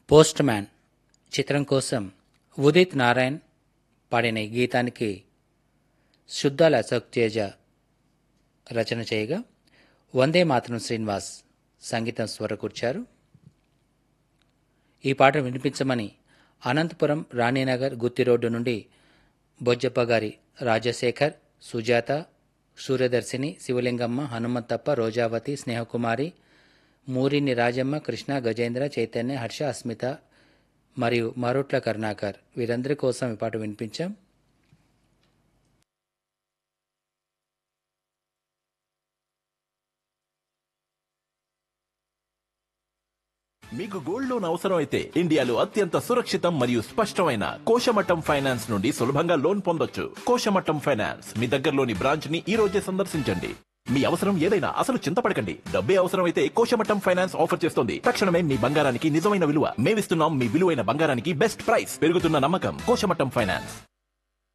post man చిత్రం కోసం ఉదిత్ నారాయణ్ పాడిన ఈ గీతానికి శుద్ధాల అశోక్ తేజ రచన చేయగా వందే మాతరం శ్రీనివాస్ సంగీతం స్వరకూర్చారు ఈ పాట వినిపించమని అనంతపురం రాణీనగర్ గుత్తి రోడ్డు నుండి బొజ్జప్ప గారి రాజశేఖర్ సుజాత సూర్యదర్శిని శివలింగమ్మ హనుమంతప్ప రోజావతి స్నేహకుమారి మూరిని రాజమ్మ కృష్ణ గజేంద్ర చైతన్య హర్ష అస్మిత మరియు మరోట్ల కరుణాకర్ వీరందరి కోసం ఈ పాట వినిపించాం మీకు గోల్డ్ లోన్ అవసరం అయితే ఇండియాలో అత్యంత సురక్షితం మరియు స్పష్టమైన కోశమట్టం ఫైనాన్స్ నుండి సులభంగా లోన్ పొందొచ్చు కోశమట్టం ఫైనాన్స్ మీ దగ్గరలోని బ్రాంచ్ ని ఈ రోజే సందర్శించండి మీ అవసరం ఏదైనా అసలు చింతపడకండి డబ్బే అవసరం అయితే కోశమట్టం ఫైనాన్స్ ఆఫర్ చేస్తుంది తక్షణమే మీ బంగారానికి నిజమైన విలువ మేమిస్తున్నాం మీ విలువైన బంగారానికి బెస్ట్ ప్రైస్ పెరుగుతున్న నమ్మకం కోశమట్టం ఫైనాన్స్